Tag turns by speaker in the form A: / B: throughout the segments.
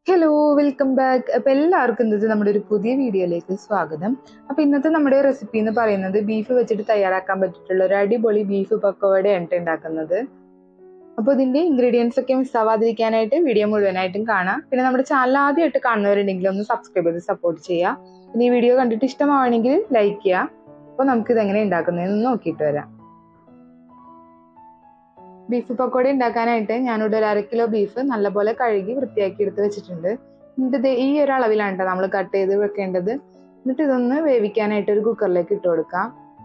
A: hello welcome back അപ്പൊ എല്ലാവർക്കും ഇന്നത്തെ നമ്മുടെ ഒരു പുതിയ വീഡിയോയിലേക്ക് സ്വാഗതം അപ്പൊ ഇന്നത്തെ നമ്മുടെ റെസിപ്പി എന്ന് പറയുന്നത് ബീഫ് വെച്ചിട്ട് തയ്യാറാക്കാൻ പറ്റിയിട്ടുള്ള ഒരു അടിപൊളി ബീഫ് പക്കോടയാണ് ട്ടോ ഉണ്ടാക്കുന്നത് അപ്പോൾ ഇതിന്റെ ഇൻഗ്രീഡിയൻസ് ഒക്കെ മിസ് ആവാതിരിക്കാനായിട്ട് വീഡിയോ മുഴുവനായിട്ടും കാണാം പിന്നെ നമ്മുടെ ചാനൽ ആദ്യമായിട്ട് കാണുന്നവരുണ്ടെങ്കിൽ ഒന്ന് സബ്സ്ക്രൈബ് ചെയ്ത് സപ്പോർട്ട് ചെയ്യുക പിന്നെ ഈ വീഡിയോ കണ്ടിട്ട് ഇഷ്ടമാവണമെങ്കിൽ ലൈക്ക് ചെയ്യുക അപ്പോൾ നമുക്കിത് എങ്ങനെ ഉണ്ടാക്കുന്നതെന്ന് നോക്കിയിട്ട് വരാം ബീഫ് പക്കോട ഉണ്ടാക്കാനായിട്ട് ഞാനിവിടെ ഒരു അര കിലോ ബീഫ് നല്ലപോലെ കഴുകി വൃത്തിയാക്കി എടുത്ത് വെച്ചിട്ടുണ്ട് എന്നിട്ട് ദേ ഈ ഒരു അളവിലാണ് കേട്ടോ നമ്മൾ കട്ട് ചെയ്ത് വെക്കേണ്ടത് എന്നിട്ട് ഇതൊന്ന് വേവിക്കാനായിട്ട് ഒരു കുക്കറിലേക്ക് ഇട്ട് കൊടുക്കാം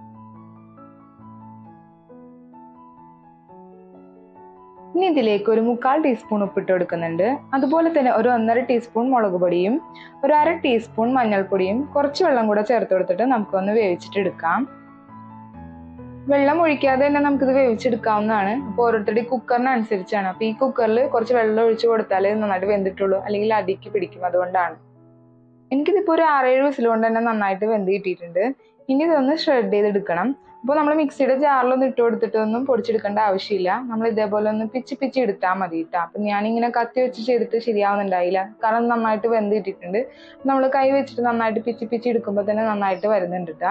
A: ഇനി ഇതിലേക്ക് ഒരു മുക്കാൽ ടീസ്പൂൺ ഉപ്പിട്ട് കൊടുക്കുന്നുണ്ട് അതുപോലെ തന്നെ ഒരു ഒന്നര ടീസ്പൂൺ മുളക് പൊടിയും ഒരു അര ടീസ്പൂൺ മഞ്ഞൾപ്പൊടിയും കുറച്ച് വെള്ളം കൂടെ ചേർത്ത് കൊടുത്തിട്ട് നമുക്കൊന്ന് വേവിച്ചിട്ട് എടുക്കാം വെള്ളം ഒഴിക്കാതെ തന്നെ നമുക്കിത് വേവിച്ചെടുക്കാവുന്നതാണ് അപ്പോൾ ഓരോരുത്തരുടെ കുക്കറിനനുസരിച്ചാണ് അപ്പോൾ ഈ കുക്കറിൽ കുറച്ച് വെള്ളം ഒഴിച്ച് കൊടുത്താലേ നന്നായിട്ട് വെന്തിട്ടുള്ളൂ അല്ലെങ്കിൽ അടിക്ക് പിടിക്കും അതുകൊണ്ടാണ് എനിക്കിതിപ്പോൾ ഒരു ആറേഴ് വിസിൽ കൊണ്ട് തന്നെ നന്നായിട്ട് വെന്ത് കിട്ടിയിട്ടുണ്ട് ഇനി ഇതൊന്ന് ഷ്രെഡ് ചെയ്തെടുക്കണം അപ്പോൾ നമ്മൾ മിക്സിയുടെ ജാറിലൊന്നും ഇട്ട് കൊടുത്തിട്ടൊന്നും പൊടിച്ചെടുക്കേണ്ട ആവശ്യമില്ല നമ്മൾ ഇതേപോലെ ഒന്ന് പിച്ച് പിച്ച് എടുത്താൽ മതി കേട്ടോ അപ്പം ഞാനിങ്ങനെ കത്തി വെച്ച് ചെയ്തിട്ട് ശരിയാവുന്നുണ്ടായില്ല കാരണം നന്നായിട്ട് വെന്ത് കിട്ടിയിട്ടുണ്ട് നമ്മൾ കൈ വെച്ചിട്ട് നന്നായിട്ട് പിച്ച് പിച്ച് എടുക്കുമ്പോൾ തന്നെ നന്നായിട്ട് വരുന്നുണ്ട് കേട്ടോ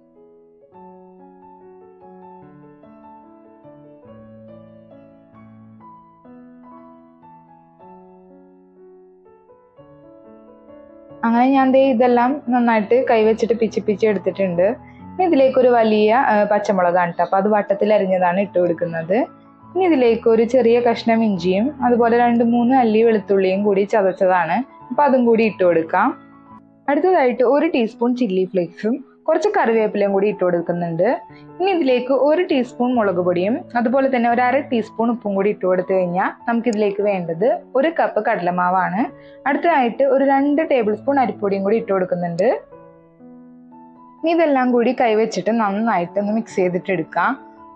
A: അങ്ങനെ ഞാൻ ദേ ഇതെല്ലാം നന്നായിട്ട് കൈവച്ചിട്ട് പിച്ചി പിച്ചി എടുത്തിട്ടുണ്ട് ഇനി ഇതിലേക്ക് ഒരു വലിയ പച്ചമുളകാണ് കേട്ടോ അപ്പോൾ അത് വട്ടത്തിൽ അരിഞ്ഞതാണ് ഇട്ട് കൊടുക്കുന്നത് ഇനി ഇതിലേക്ക് ഒരു ചെറിയ കഷ്ണം ഇഞ്ചിയും അതുപോലെ രണ്ട് മൂന്ന് അല്ലി വെളുത്തുള്ളിയും കൂടി ചതച്ചതാണ് അപ്പോൾ അതും കൂടി ഇട്ട് കൊടുക്കാം അടുത്തതായിട്ട് ഒരു ടീസ്പൂൺ ചില്ലി ഫ്ലേക്സും കുറച്ച് കറിവേപ്പിലയും കൂടി ഇട്ട് കൊടുക്കുന്നുണ്ട് ഇനി ഇതിലേക്ക് ഒരു ടീസ്പൂൺ മുളക് പൊടിയും അതുപോലെ തന്നെ ഒരു അര ടീസ്പൂൺ ഉപ്പും കൂടി ഇട്ട് കൊടുത്തു കഴിഞ്ഞാൽ നമുക്കിതിലേക്ക് വേണ്ടത് ഒരു കപ്പ് കടലമാവാണ് അടുത്തതായിട്ട് ഒരു രണ്ട് ടേബിൾ സ്പൂൺ അരിപ്പൊടിയും കൂടി ഇട്ട് കൊടുക്കുന്നുണ്ട് ഇനി ഇതെല്ലാം കൂടി കൈവച്ചിട്ട് നന്നായിട്ട് ഒന്ന് മിക്സ് ചെയ്തിട്ട് എടുക്കാം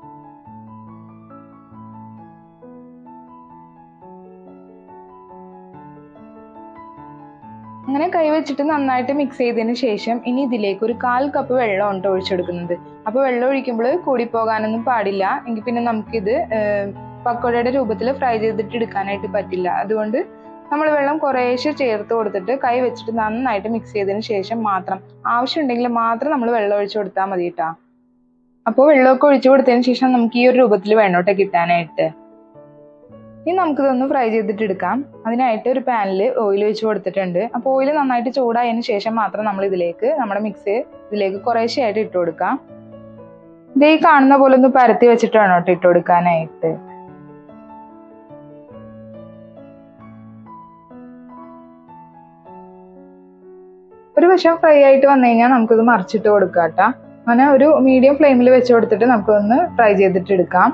A: അങ്ങനെ കൈവച്ചിട്ട് നന്നായിട്ട് മിക്സ് ചെയ്തതിന് ശേഷം ഇനി ഇതിലേക്ക് ഒരു കാൽ കപ്പ് വെള്ളം ഉണ്ട് ഒഴിച്ചെടുക്കുന്നത് അപ്പോൾ വെള്ളം ഒഴിക്കുമ്പോൾ കൂടിപ്പോകാനൊന്നും പാടില്ല എങ്കിൽ പിന്നെ നമുക്കിത് പക്കോടയുടെ രൂപത്തിൽ ഫ്രൈ ചെയ്തിട്ട് എടുക്കാനായിട്ട് പറ്റില്ല അതുകൊണ്ട് നമ്മൾ വെള്ളം കുറേശ്ശെ ചേർത്ത് കൊടുത്തിട്ട് കൈ വെച്ചിട്ട് നന്നായിട്ട് മിക്സ് ചെയ്തതിന് ശേഷം മാത്രം ആവശ്യമുണ്ടെങ്കിൽ മാത്രം നമ്മൾ വെള്ളം ഒഴിച്ചു കൊടുത്താൽ മതി കേട്ടോ അപ്പോൾ വെള്ളമൊക്കെ ഒഴിച്ചു കൊടുത്തതിന് ശേഷം നമുക്ക് ഈ ഒരു രൂപത്തിൽ വേണോട്ടെ കിട്ടാനായിട്ട് ഇനി നമുക്കിതൊന്ന് ഫ്രൈ ചെയ്തിട്ട് എടുക്കാം അതിനായിട്ട് ഒരു പാനിൽ ഓയിൽ ഒഴിച്ച് കൊടുത്തിട്ടുണ്ട് അപ്പോൾ ഓയിൽ നന്നായിട്ട് ചൂടായതിന് ശേഷം മാത്രം നമ്മൾ ഇതിലേക്ക് നമ്മുടെ മിക്സ് ഇതിലേക്ക് കുറേശ്ശെ ആയിട്ട് ഇട്ട് കൊടുക്കാം ഇതേ കാണുന്ന പോലെ ഒന്ന് പരത്തി വെച്ചിട്ട് വേണം കേട്ടോ ഇട്ട് കൊടുക്കാനായിട്ട് ഒരു വശം ഫ്രൈ ആയിട്ട് വന്നു കഴിഞ്ഞാൽ നമുക്കിത് മറിച്ചിട്ട് കൊടുക്കാം കേട്ടോ അങ്ങനെ ഒരു മീഡിയം ഫ്ലെയിമിൽ വെച്ച് കൊടുത്തിട്ട് നമുക്കൊന്ന് ഫ്രൈ ചെയ്തിട്ട് എടുക്കാം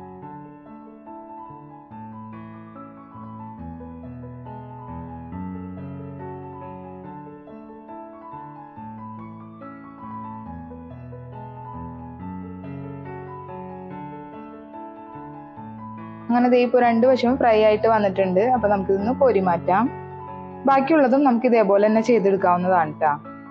A: അങ്ങനെ ദേ ഇപ്പോൾ രണ്ട് വശവും ഫ്രൈ ആയിട്ട് വന്നിട്ടുണ്ട് അപ്പോൾ നമുക്കിതൊന്ന് കോരി മാറ്റാം ബാക്കിയുള്ളതും നമുക്ക് ഇതേപോലെ തന്നെ ചെയ്തെടുക്കാവുന്നതാണ് കേട്ടോ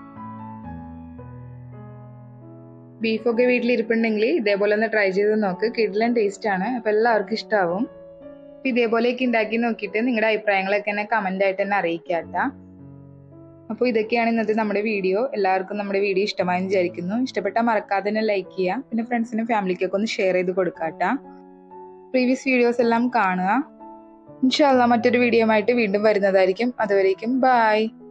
A: ബീഫൊക്കെ വീട്ടിൽ ഇരിപ്പുണ്ടെങ്കിൽ ഇതേപോലെ ഒന്ന് ട്രൈ ചെയ്ത് നോക്ക് കിഡിലൻ ടേസ്റ്റ് ആണ് അപ്പോൾ എല്ലാവർക്കും ഇഷ്ടമാവും അപ്പം ഇതേപോലെയൊക്കെ ഉണ്ടാക്കി നോക്കിയിട്ട് നിങ്ങളുടെ അഭിപ്രായങ്ങളൊക്കെ എന്നെ കമൻ്റ് ആയിട്ട് തന്നെ അറിയിക്കാട്ടോ അപ്പോൾ ഇതൊക്കെയാണ് ഇന്നത്തെ നമ്മുടെ വീഡിയോ എല്ലാവർക്കും നമ്മുടെ വീഡിയോ ഇഷ്ടമായെന്ന് വിചാരിക്കുന്നു ഇഷ്ടപ്പെട്ടാൽ മറക്കാതെ തന്നെ ലൈക്ക് ചെയ്യുക പിന്നെ ഫ്രണ്ട്സിനും ഫാമിലിക്കൊക്കെ ഒന്ന് ഷെയർ ചെയ്ത് കൊടുക്കാട്ടോ പ്രീവിയസ് വീഡിയോസ് എല്ലാം കാണുക ഇൻഷാല്ല മറ്റൊരു വീഡിയോ ആയിട്ട് വീണ്ടും വരുന്നതായിരിക്കും അതുവരേക്കും ബായ്